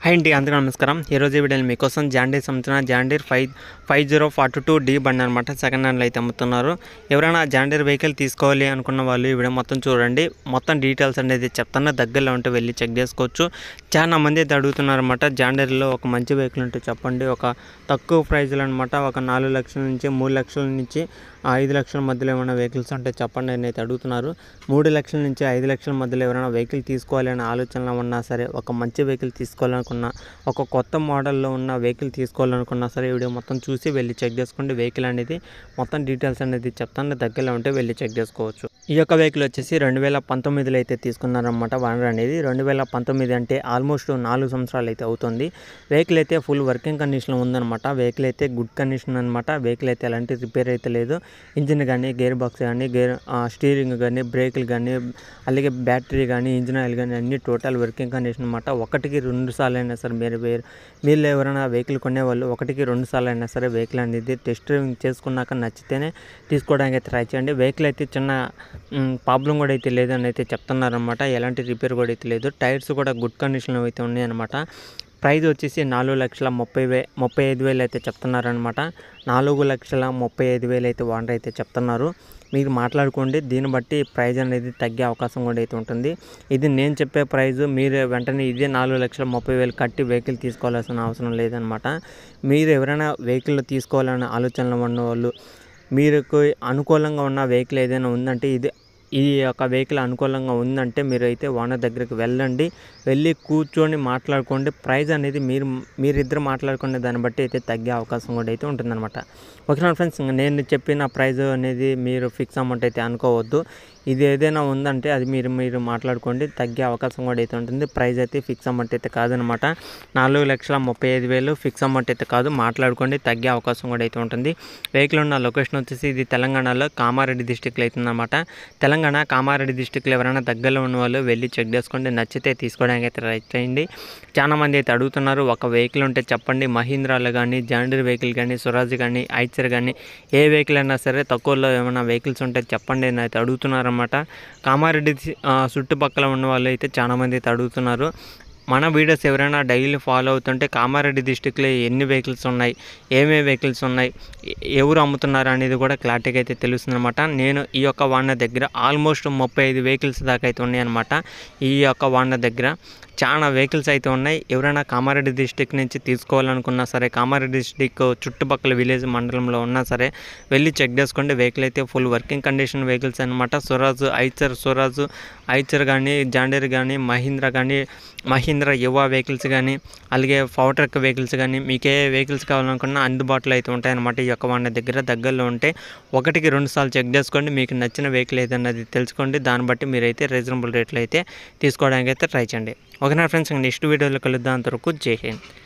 hi అండి అందరికీ నమస్కారం ఈరోజు ఈ వీడియోని మీకోసం జాండీర్ సంబంధించిన John Deere five five zero forty two D బండి అనమాట సెకండ్ హ్యాండ్లో అయితే అమ్ముతున్నారు ఎవరైనా జాండీర్ వెహికల్ తీసుకోవాలి అనుకున్న వాళ్ళు ఈ వీడియో మొత్తం చూడండి మొత్తం డీటెయిల్స్ అనేది చెప్తాను దగ్గరలో ఉంటే వెళ్ళి చెక్ చేసుకోవచ్చు చాలా మంది అయితే అడుగుతున్నారు అనమాట జాండీర్లో ఒక మంచి వెహికల్ ఉంటే చెప్పండి ఒక తక్కువ ప్రైజ్లో అనమాట ఒక నాలుగు లక్షల నుంచి మూడు లక్షల నుంచి ఆ ఐదు లక్షల మధ్యలో ఏమైనా వెహికల్స్ ఉంటే చెప్పండి అని అయితే అడుగుతున్నారు మూడు లక్షల నుంచి ఐదు లక్షల మధ్యలో ఎవరైనా వెహికల్ తీసుకోవాలి అనే ఆలోచనలో ఉన్నా సరే ఒక మంచి వెహికల్ తీసుకోవాలనుకున్నా ఒక కొత్త మోడల్లో ఉన్న వెహికల్ తీసుకోవాలనుకున్నా సరే ఈ వీడియో మొత్తం చూసి వెళ్ళి చెక్ చేసుకోండి వెహికల్ అనేది మొత్తం డీటెయిల్స్ అనేది చెప్తాను దగ్గరలో ఉంటే వెళ్ళి చెక్ చేసుకోవచ్చు ఈ యొక్క వెహికల్ వచ్చేసి రెండు వేల పంతొమ్మిదిలో అయితే తీసుకున్నారనమాట వనర్ అనేది రెండు వేల పంతొమ్మిది అంటే ఆల్మోస్ట్ నాలుగు సంవత్సరాలు అయితే అవుతుంది వెహికల్ అయితే ఫుల్ వర్కింగ్ కండిషన్లో ఉందన్నమాట వెహికల్ అయితే గుడ్ కండిషన్ అనమాట వెహికల్ అయితే ఎలాంటి రిపేర్ అయితే లేదు ఇంజిన్ కానీ గేర్ బాక్స్ కానీ గేర్ స్టీరింగ్ కానీ బ్రేకులు కానీ అలాగే బ్యాటరీ కానీ ఇంజిన్ ఆయిల్ కానీ అన్ని టోటల్ వర్కింగ్ కండిషన్ అనమాట ఒకటికి రెండు సార్లు అయినా సరే మీరు వేరు మీరు ఎవరైనా వెహికల్ కొనేవాళ్ళు ఒకటికి రెండు సార్లు అయినా సరే వెహికల్ అనేది టెస్ట్ డ్రైవింగ్ చేసుకున్నాక నచ్చితేనే తీసుకోవడానికి అయితే ట్రై చేయండి వెహికల్ అయితే చిన్న ప్రాబ్లం కూడా అయితే లేదని అయితే చెప్తున్నారనమాట ఎలాంటి రిపేర్ కూడా అయితే లేదు టైర్స్ కూడా గుడ్ కండిషన్లో అయితే ఉన్నాయన్నమాట ప్రైస్ వచ్చేసి నాలుగు లక్షల ముప్పై వే ముప్పై ఐదు వేలు అయితే చెప్తున్నారనమాట నాలుగు లక్షల ముప్పై ఐదు వేలు అయితే ఓనర్ అయితే చెప్తున్నారు మీరు మాట్లాడుకోండి దీన్ని బట్టి ప్రైజ్ అనేది తగ్గే అవకాశం కూడా అయితే ఉంటుంది ఇది నేను చెప్పే ప్రైజ్ మీరు వెంటనే ఇదే నాలుగు లక్షల ముప్పై వేలు కట్టి వెహికల్ తీసుకోవాల్సిన అవసరం లేదనమాట మీరు ఎవరైనా వెహికల్ తీసుకోవాలనే ఆలోచనలో ఉన్న వాళ్ళు మీకు అనుకూలంగా ఉన్న వెహికల్ ఏదైనా ఉందంటే ఇది ఈ యొక్క వెహికల్ అనుకూలంగా ఉందంటే మీరు అయితే ఓనర్ దగ్గరికి వెళ్ళండి వెళ్ళి కూర్చొని మాట్లాడుకోండి ప్రైస్ అనేది మీరు మీరిద్దరు మాట్లాడుకునే దాన్ని బట్టి అయితే తగ్గే అవకాశం కూడా అయితే ఉంటుందన్నమాట ఓకేనా ఫ్రెండ్స్ నేను చెప్పిన ప్రైస్ అనేది మీరు ఫిక్స్ అమౌంట్ అయితే అనుకోవద్దు ఇది ఏదైనా ఉందంటే అది మీరు మీరు మాట్లాడుకోండి తగ్గే అవకాశం కూడా అయితే ఉంటుంది ప్రైస్ అయితే ఫిక్స్ అమౌంట్ అయితే కాదనమాట నాలుగు లక్షల ముప్పై ఐదు వేలు ఫిక్స్ అమౌంట్ అయితే కాదు మాట్లాడుకోండి తగ్గే అవకాశం కూడా అయితే ఉంటుంది వెహికల్ ఉన్న లొకేషన్ వచ్చేసి ఇది తెలంగాణలో కామారెడ్డి డిస్టిక్లో అవుతుందన్నమాట తెలంగాణ కామారెడ్డి డిస్టిక్లో ఎవరైనా దగ్గరలో ఉన్న వాళ్ళు వెళ్ళి చెక్ చేసుకోండి నచ్చితే తీసుకోవడానికి అయితే ట్రై చేయండి చాలా మంది అయితే అడుగుతున్నారు ఒక వెహికల్ ఉంటే చెప్పండి మహీంద్రాలో కానీ జాండీర్ వెహికల్ కానీ స్వరాజ్ కానీ ఐచర్ కానీ ఏ వెహికల్ అయినా సరే తక్కువలో ఏమైనా వెహికల్స్ ఉంటే చెప్పండి అని అయితే అడుగుతున్నారు అనమాట కామారెడ్డి ఆ, చుట్టుపక్కల ఉన్న వాళ్ళు అయితే చాలా మంది అయితే అడుగుతున్నారు మన వీడియోస్ ఎవరైనా డైలీ ఫాలో అవుతుంటే కామారెడ్డి డిస్టిక్లో ఎన్ని వెహికల్స్ ఉన్నాయి ఏమేమి వెహికల్స్ ఉన్నాయి ఎ- ఎవరు అమ్ముతున్నారు అనేది కూడా క్లారిటీగా అయితే తెలుస్తుంది అనమాట నేను ఈ యొక్క వాహన దగ్గర ఆల్మోస్ట్ ముప్పై ఐదు వెహికల్స్ దాకా అయితే ఉన్నాయన్నమాట ఈ యొక్క వాహన దగ్గర చాలా వెహికల్స్ అయితే ఉన్నాయి ఎవరైనా కామారెడ్డి డిస్టిక్ నుంచి తీసుకోవాలనుకున్నా సరే కామారెడ్డి డిస్టిక్ చుట్టుపక్కల విలేజ్ మండలంలో ఉన్నా సరే వెళ్ళి చెక్ చేసుకోండి వెహికల్ అయితే ఫుల్ వర్కింగ్ కండిషన్ వెహికల్స్ అనమాట స్వరాజ్ ఐచర్ స్వరాజ్ ఐచర్ కానీ జాండీర్ కానీ మహీంద్రా కానీ మహీంద్రా యువ వెహికల్స్ కానీ అలాగే పవర్ ట్రక్ వెహికల్స్ కానీ మీకు ఏ వెహికల్స్ కావాలనుకున్నా అందుబాటులో అయితే ఉంటాయన్నమాట ఈ యొక్క వాళ్ళ దగ్గర దగ్గరలో ఉంటే ఒకటికి రెండు సార్లు చెక్ చేసుకోండి మీకు నచ్చిన వెహికల్ ఏదన్నది తెలుసుకోండి దాన్ని బట్టి మీరైతే రీజనబుల్ రేట్లో అయితే తీసుకోవడానికి అయితే ట్రై చేయండి ఓకేనా ఫ్రెండ్స్ నెక్స్ట్ వీడియోలో కలుద్దాం అంతవరకు జై హింద్